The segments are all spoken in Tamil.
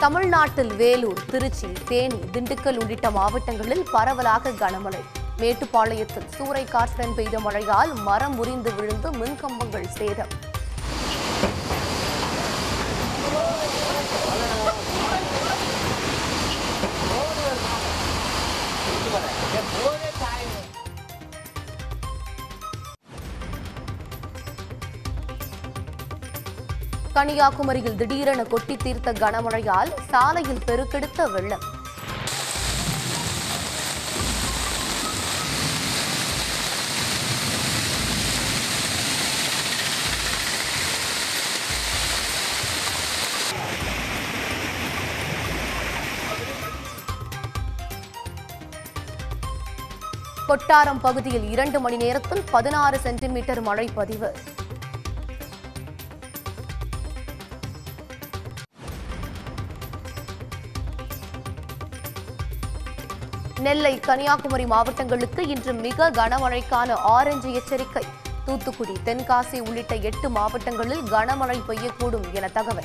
தமிழ்நாட்டில் வேலூர் திருச்சி தேனி திண்டுக்கல் உள்ளிட்ட மாவட்டங்களில் பரவலாக கனமழை மேட்டுப்பாளையத்தில் சூறை காற்றுடன் பெய்த மழையால் மரம் முறிந்து விழுந்து மின்கம்பங்கள் சேதம் கன்னியாகுமரியில் திடீரென கொட்டி தீர்த்த கனமழையால் சாலையில் பெருக்கெடுத்த வெள்ளம் கொட்டாரம் பகுதியில் இரண்டு மணி நேரத்தில் பதினாறு சென்டிமீட்டர் மழை பதிவு நெல்லை கன்னியாகுமரி மாவட்டங்களுக்கு இன்று மிக கனமழைக்கான ஆரஞ்சு எச்சரிக்கை தூத்துக்குடி தென்காசி உள்ளிட்ட எட்டு மாவட்டங்களில் கனமழை பெய்யக்கூடும் என தகவல்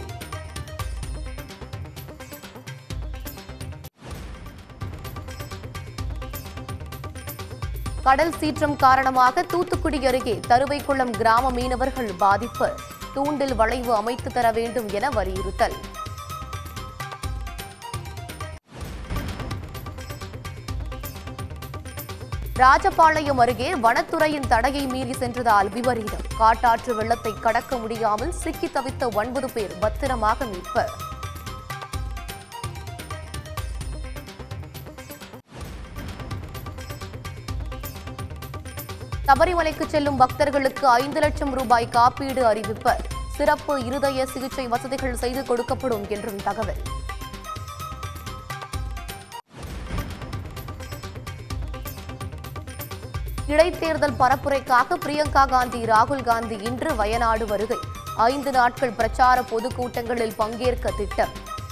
கடல் சீற்றம் காரணமாக தூத்துக்குடி அருகே தருவைக்குளம் கிராம மீனவர்கள் பாதிப்பு தூண்டில் வளைவு அமைத்து தர வேண்டும் என வலியுறுத்தல் ராஜபாளையம் அருகே வனத்துறையின் தடையை மீறி சென்றதால் விபரீதம் காட்டாற்று வெள்ளத்தை கடக்க முடியாமல் சிக்கி தவித்த ஒன்பது பேர் பத்திரமாக மீட்பு சபரிமலைக்கு செல்லும் பக்தர்களுக்கு ஐந்து லட்சம் ரூபாய் காப்பீடு அறிவிப்பு சிறப்பு இருதய சிகிச்சை வசதிகள் செய்து கொடுக்கப்படும் என்றும் தகவல் இடைத்தேர்தல் பரப்புரைக்காக பிரியங்கா காந்தி ராகுல் காந்தி இன்று வயநாடு வருகை ஐந்து நாட்கள் பிரச்சார பொதுக்கூட்டங்களில் பங்கேற்க திட்டம்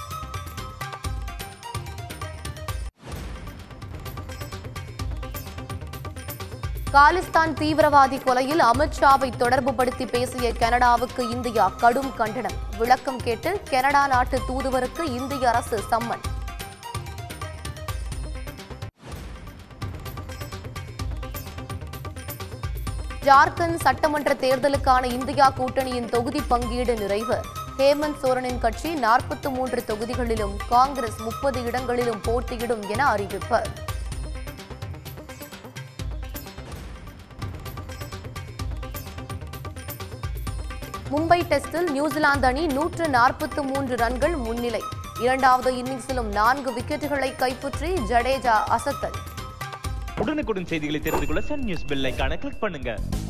காலிஸ்தான் தீவிரவாதி கொலையில் அமித்ஷாவை தொடர்புபடுத்தி பேசிய கனடாவுக்கு இந்தியா கடும் கண்டனம் விளக்கம் கேட்டு கனடா நாட்டு தூதுவருக்கு இந்திய அரசு சம்மன் ஜார்க்கண்ட் சட்டமன்ற தேர்தலுக்கான இந்தியா கூட்டணியின் தொகுதி பங்கீடு நிறைவு ஹேமந்த் சோரனின் கட்சி நாற்பத்தி மூன்று தொகுதிகளிலும் காங்கிரஸ் முப்பது இடங்களிலும் போட்டியிடும் என அறிவிப்பு மும்பை டெஸ்டில் நியூசிலாந்து அணி நூற்று நாற்பத்தி மூன்று ரன்கள் முன்னிலை இரண்டாவது இன்னிங்ஸிலும் நான்கு விக்கெட்டுகளை கைப்பற்றி ஜடேஜா அசத்தல் உடனுக்குடன் செய்திகளை தெரிந்து கொள்ள சன் நியூஸ் பெல் ஐகானை கிளிக் பண்ணுங்க